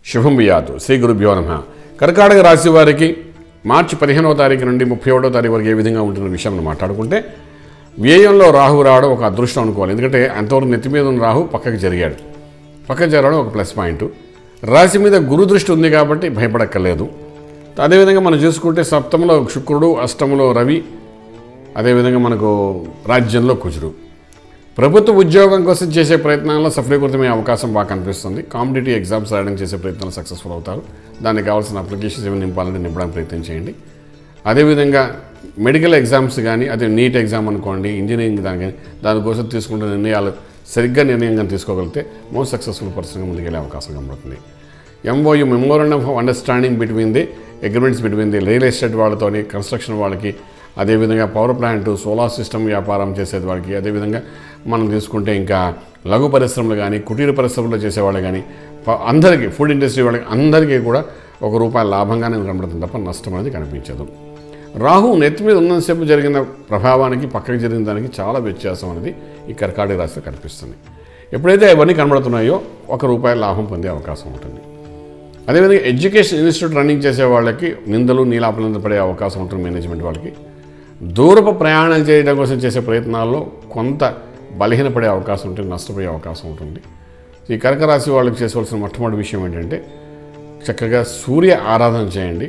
శుభం బియాదు శ్రీ గురుభ్యో నమ కర్కాటక రాశి వారికి మార్చి పదిహేనవ తారీఖు నుండి ముప్పై ఒకటో తారీఖు వరకు ఏ విధంగా ఉంటున్న విషయం మనం మాట్లాడుకుంటే వ్యయంలో రాహు రావడం ఒక అదృష్టం అనుకోవాలి ఎందుకంటే అంతవరకు నెత్తి మీద ఉన్న రాహు పక్కకి జరిగాడు పక్కకి జరగడం ఒక ప్లస్ పాయింట్ రాశి మీద గురు దృష్టి ఉంది కాబట్టి భయపడక్కర్లేదు అదేవిధంగా మనం చూసుకుంటే సప్తమంలో శుక్రుడు అష్టమంలో రవి అదేవిధంగా మనకు రాజ్యంలో కుజుడు ప్రభుత్వ ఉద్యోగం కోసం చేసే ప్రయత్నాల్లో సఫలీకృతమయ్యే అవకాశం బాగా కనిపిస్తుంది కాంపిటేటివ్ ఎగ్జామ్స్ రాయడం చేసే ప్రయత్నాలు సక్సెస్ఫుల్ అవుతారు దానికి కావాల్సిన అప్లికేషన్స్ ఏమైనా నింపాలంటే నింపడానికి ప్రయత్నం చేయండి అదేవిధంగా మెడికల్ ఎగ్జామ్స్ కానీ అదే నీట్ ఎగ్జామ్ అనుకోండి ఇంజనీరింగ్ దాని కానీ దానికోసం తీసుకుంటున్న నిర్ణయాలు సరిగ్గా నిర్ణయం కానీ తీసుకోగలిగితే మోస్ట్ సక్సెస్ఫుల్ పర్సన్గా ముందుకెళ్ళే అవకాశం కనబడుతుంది MOU memorandum of understanding between the agreements between the real estate వాళ్ళతోని కన్స్ట్రక్షన్ వాళ్ళకి అదేవిధంగా పవర్ ప్లాంట్ సోలార్ సిస్టమ్ వ్యాపారం చేసేది వాళ్ళకి అదేవిధంగా మనం తీసుకుంటే ఇంకా లఘు పరిశ్రమలు కానీ కుటీర పరిశ్రమలు చేసేవాళ్ళు కానీ ప- అందరికీ ఫుడ్ ఇండస్ట్రీ వాళ్ళకి అందరికీ కూడా ఒక రూపాయి లాభంగానే కనబడుతుంది తప్ప నష్టం అనేది కనిపించదు రాహు నెత్తి మీద ఉన్నంతసేపు జరిగిన ప్రభావానికి పక్కకి జరిగిన దానికి చాలా వ్యత్యాసం అనేది ఈ కర్కాటక రాశిలో కనిపిస్తుంది ఎప్పుడైతే అవన్నీ కనబడుతున్నాయో ఒక రూపాయి లాభం పొందే అవకాశం ఉంటుంది అదేవిధంగా ఎడ్యుకేషన్ ఇన్స్టిట్యూట్ రన్నింగ్ చేసే వాళ్ళకి నిందలు నీలాపనింద పడే అవకాశం ఉంటుంది మేనేజ్మెంట్ వాళ్ళకి దూరపు ప్రయాణం చేయడం కోసం చేసే ప్రయత్నాల్లో కొంత బలహీనపడే అవకాశం ఉంటుంది నష్టపోయే అవకాశం ఉంటుంది ఈ కర్క రాశి వాళ్ళకి చేసవలసిన మొట్టమొదటి విషయం ఏంటంటే చక్కగా సూర్య ఆరాధన చేయండి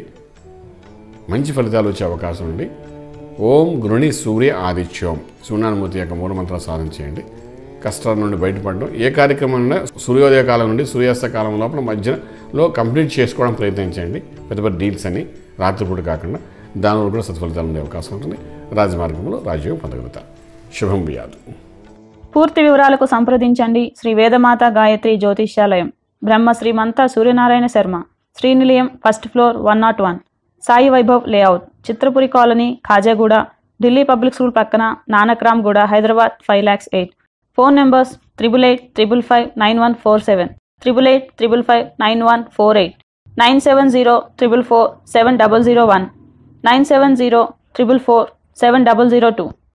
మంచి ఫలితాలు వచ్చే అవకాశం ఉంది ఓం గృణి సూర్య ఆదిత్యం సూర్యనారాయణమూర్తి యొక్క మూలమంత్రం సాధన చేయండి కష్టాల నుండి బయటపడడం ఏ కార్యక్రమం సూర్యోదయ కాలం నుండి సూర్యాస్త కాలం లోపల మధ్యలో కంప్లీట్ చేసుకోవడం ప్రయత్నించండి పెద్ద పెద్ద డీల్స్ అని రాత్రిపూట కాకుండా దానివల్ల కూడా సత్ఫలితాలు ఉండే అవకాశం ఉంటుంది రాజమార్గంలో రాజ్యం పొందగలుగుతారు శుభం బియాదు పూర్తి వివరాలకు సంప్రదించండి Shri Vedamata Gayatri Jyotishyalayam Brahma Srimantha Suryanarayana Sharma Srinilayam first floor one not one Sai Vaibhav layout Chitrapuri colony Khajaguda Delhi public school పక్కన Nanakramguda Hyderabad five lakhs eight phone numbers triple eight triple five nine one four seven triple eight triple five nine one four eight nine seven zero triple four seven double zero one nine seven zero triple four seven double zero two